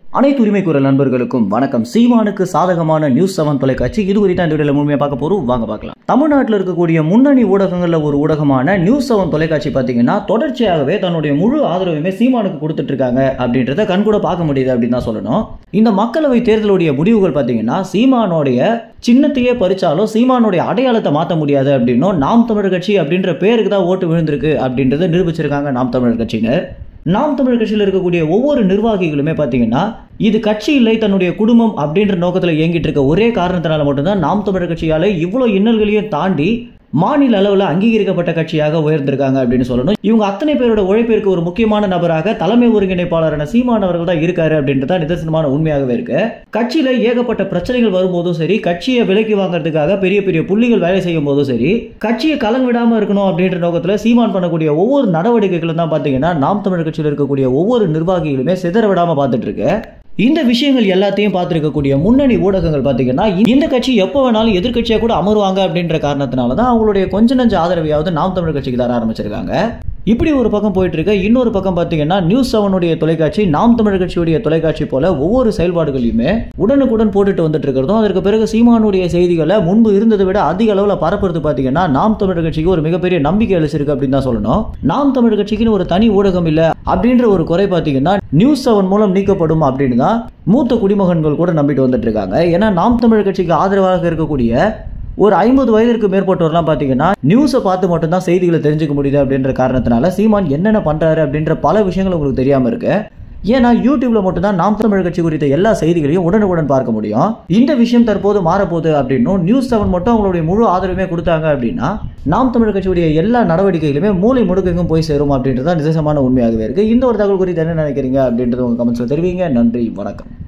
அனைத்து உரிமை குரல் நண்பர்களுக்கும் வணக்கம் சீமானுக்கு சாதகமான நியூஸ் செவன் தொலைக்காட்சி இது குறித்து இந்த வீடியோல முழுமையாக பார்க்க போறோம் வாங்க பார்க்கலாம் தமிழ்நாட்டில் இருக்கக்கூடிய முன்னணி ஊடகங்கள்ல ஒரு ஊடகமான நியூஸ் செவன் தொலைக்காட்சி பார்த்தீங்கன்னா தொடர்ச்சியாகவே தன்னுடைய முழு ஆதரவையுமே சீமானுக்கு கொடுத்துட்டு இருக்காங்க அப்படின்றத கண்கூட பார்க்க முடியுது அப்படின்னு தான் சொல்லணும் இந்த மக்களவை தேர்தலுடைய முடிவுகள் பார்த்தீங்கன்னா சீமானோடைய சின்னத்தையே பறிச்சாலும் சீமானுடைய அடையாளத்தை மாற்ற முடியாது அப்படின்னும் நாம் தமிழர் கட்சி அப்படின்ற பேருக்கு தான் ஓட்டு விழுந்திருக்கு அப்படின்றத நிரூபிச்சிருக்காங்க நாம் தமிழர் கட்சியினர் நாம் தமிழ் கட்சியில் இருக்கக்கூடிய ஒவ்வொரு நிர்வாகிகளுமே பார்த்தீங்கன்னா இது கட்சி இல்லை தன்னுடைய குடும்பம் அப்படின்ற நோக்கத்தில் இயங்கிட்டு இருக்க ஒரே காரணத்தினால மட்டும்தான் நாம் தமிழர் கட்சியால இவ்வளோ இன்னல்களையும் தாண்டி மாநில அளவில் அங்கீகரிக்கப்பட்ட கட்சியாக உயர்ந்திருக்காங்க அப்படின்னு சொல்லணும் இவங்க அத்தனை பேரோட உழைப்பிற்கு ஒரு முக்கியமான நபராக தலைமை ஒருங்கிணைப்பாளரான சீமான் அவர்கள் தான் இருக்காரு அப்படின்றத நிதர்சனமான உண்மையாகவே இருக்கு கட்சியில ஏகப்பட்ட பிரச்சனைகள் வரும்போதும் சரி கட்சியை விலைக்கு வாங்குறதுக்காக பெரிய பெரிய புள்ளிகள் வேலை செய்யும் போதும் சரி கட்சியை கலங்க விடாம இருக்கணும் அப்படின்ற நோக்கத்துல சீமான் பண்ணக்கூடிய ஒவ்வொரு நடவடிக்கைகளும் தான் பாத்தீங்கன்னா நாம் தமிழர் கட்சியில் இருக்கக்கூடிய ஒவ்வொரு நிர்வாகிகளுமே சிதற விடாம பார்த்துட்டு இருக்கு இந்த விஷயங்கள் எல்லாத்தையும் பார்த்துருக்கக்கூடிய முன்னணி ஊடகங்கள் பார்த்தீங்கன்னா இந்த கட்சி எப்போ வேணாலும் எதிர்க்கட்சியாக கூட அமருவாங்க அப்படின்ற காரணத்தினால தான் அவங்களுடைய கொஞ்ச நஞ்ச ஆதரவையாவது நாம் தமிழர் கட்சிக்கு தர ஆரம்பிச்சிருக்காங்க இப்படி ஒரு பக்கம் போயிட்டு இருக்க இன்னொரு பக்கம் பார்த்தீங்கன்னா நியூஸ் செவனுடைய தொலைக்காட்சி நாம் தமிழர் கட்சியுடைய தொலைக்காட்சி போல ஒவ்வொரு செயல்பாடுகளையுமே உடனுக்குடன் போட்டுட்டு வந்துட்டு இருக்கிறதும் அதற்கு பிறகு சீமானுடைய செய்திகளை முன்பு இருந்ததை விட அதிக அளவில் பரப்புறது பார்த்தீங்கன்னா நாம் தமிழர் கட்சிக்கு ஒரு மிகப்பெரிய நம்பிக்கை அளிச்சிருக்கு அப்படின்னு தான் சொல்லணும் நாம் தமிழர் கட்சிக்குன்னு ஒரு தனி ஊடகம் இல்லை அப்படின்ற ஒரு குறை பார்த்தீங்கன்னா நியூஸ் செவன் மூலம் நீக்கப்படும் அப்படின்னு தான் மூத்த குடிமகன்கள் கூட நம்பிட்டு வந்துட்டு இருக்காங்க ஏன்னா நாம் தமிழர் கட்சிக்கு ஆதரவாக இருக்கக்கூடிய ஒரு ஐம்பது வயதிற்கு மேற்பட்டவர்லாம் பார்த்தீங்கன்னா நியூஸை பார்த்து மட்டும்தான் செய்திகளை தெரிஞ்சுக்க முடியுது அப்படின்ற காரணத்தினால சீமான் என்னென்ன பண்ணுறாரு அப்படின்ற பல விஷயங்கள் உங்களுக்கு தெரியாமல் இருக்கு ஏன்னா யூடியூப்ல மட்டும்தான் நாம் தமிழ் கட்சி குறித்த எல்லா செய்திகளையும் உடனுக்குடன் பார்க்க முடியும் இந்த விஷயம் தற்போது மாறப்போகுது அப்படின்னும் நியூஸ் செவன் மட்டும் அவங்களுடைய முழு ஆதரவுமே கொடுத்தாங்க அப்படின்னா நாம் தமிழ் கட்சியுடைய எல்லா நடவடிக்கைகளுமே மூளை முடுக்கைக்கும் போய் சேரும் அப்படின்றது தான் நிதர்சனமான உண்மையாகவே இருக்கு இந்த ஒரு தகவல் குறித்து என்ன நினைக்கிறீங்க அப்படின்றது உங்க கமெண்ட்ஸ்ல தெரிவிங்க நன்றி வணக்கம்